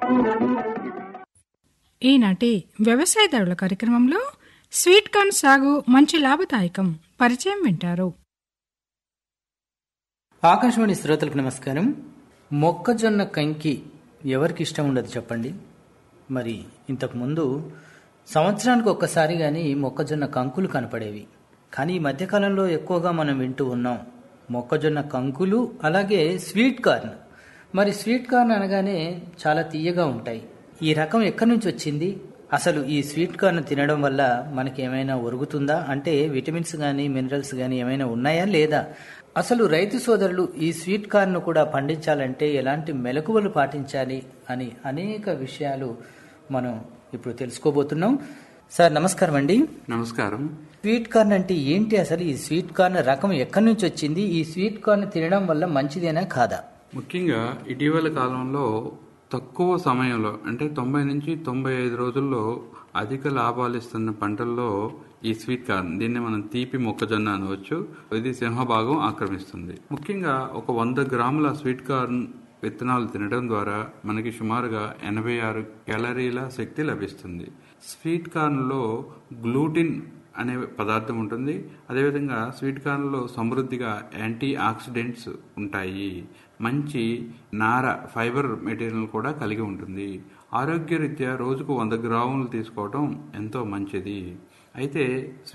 ఈనాటి వ్యవసాయదారుల కార్యక్రమంలో స్వీట్ కార్న్ సాగు మంచి లాభదాయకం పరిచయం వింటారు ఆకాశవాణి శ్రోతలకు నమస్కారం మొక్కజొన్న కంకి ఎవరికి ఇష్టం ఉండదు చెప్పండి మరి ఇంతకుముందు సంవత్సరానికి ఒక్కసారి కానీ మొక్కజొన్న కంకులు కనపడేవి కానీ ఈ మధ్యకాలంలో ఎక్కువగా మనం వింటూ ఉన్నాం మొక్కజొన్న కంకులు అలాగే స్వీట్ కార్న్ మరి స్వీట్ కార్న్ అనగానే చాలా తీయగా ఉంటాయి ఈ రకం ఎక్కడి నుంచి వచ్చింది అసలు ఈ స్వీట్ కార్న్ తినడం వల్ల మనకి ఏమైనా ఒరుగుతుందా అంటే విటమిన్స్ కానీ మినరల్స్ కానీ ఏమైనా ఉన్నాయా లేదా అసలు రైతు సోదరులు ఈ స్వీట్ కార్న్ కూడా పండించాలంటే ఎలాంటి మెలకువలు పాటించాలి అని అనేక విషయాలు మనం ఇప్పుడు తెలుసుకోబోతున్నాం సార్ నమస్కారం అండి నమస్కారం స్వీట్ కార్న్ అంటే ఏంటి అసలు ఈ స్వీట్ కార్న్ రకం ఎక్కడి నుంచి వచ్చింది ఈ స్వీట్ కార్న్ తినడం వల్ల మంచిదేనా కాదా ముఖ్యంగా ఇటీవల కాలంలో తక్కువ సమయంలో అంటే తొంభై నుంచి తొంభై ఐదు రోజుల్లో అధిక లాభాలు ఇస్తున్న పంటల్లో ఈ స్వీట్ కార్న్ దీన్ని మనం తీపి మొక్కజొన్న అనవచ్చు ఇది సింహభాగం ఆక్రమిస్తుంది ముఖ్యంగా ఒక వంద గ్రాముల స్వీట్ కార్న్ విత్తనాలు తినడం ద్వారా మనకి సుమారుగా ఎనభై ఆరు క్యాలరీల శక్తి లభిస్తుంది స్వీట్ కార్న్లో గ్లూటిన్ అనే పదార్థం ఉంటుంది అదేవిధంగా స్వీట్ కార్న్లో సమృద్ధిగా యాంటీ ఆక్సిడెంట్స్ ఉంటాయి మంచి నార ఫైబర్ మెటీరియల్ కూడా కలిగి ఉంటుంది ఆరోగ్యరీత్యా రోజుకు వంద గ్రాములు తీసుకోవడం ఎంతో మంచిది అయితే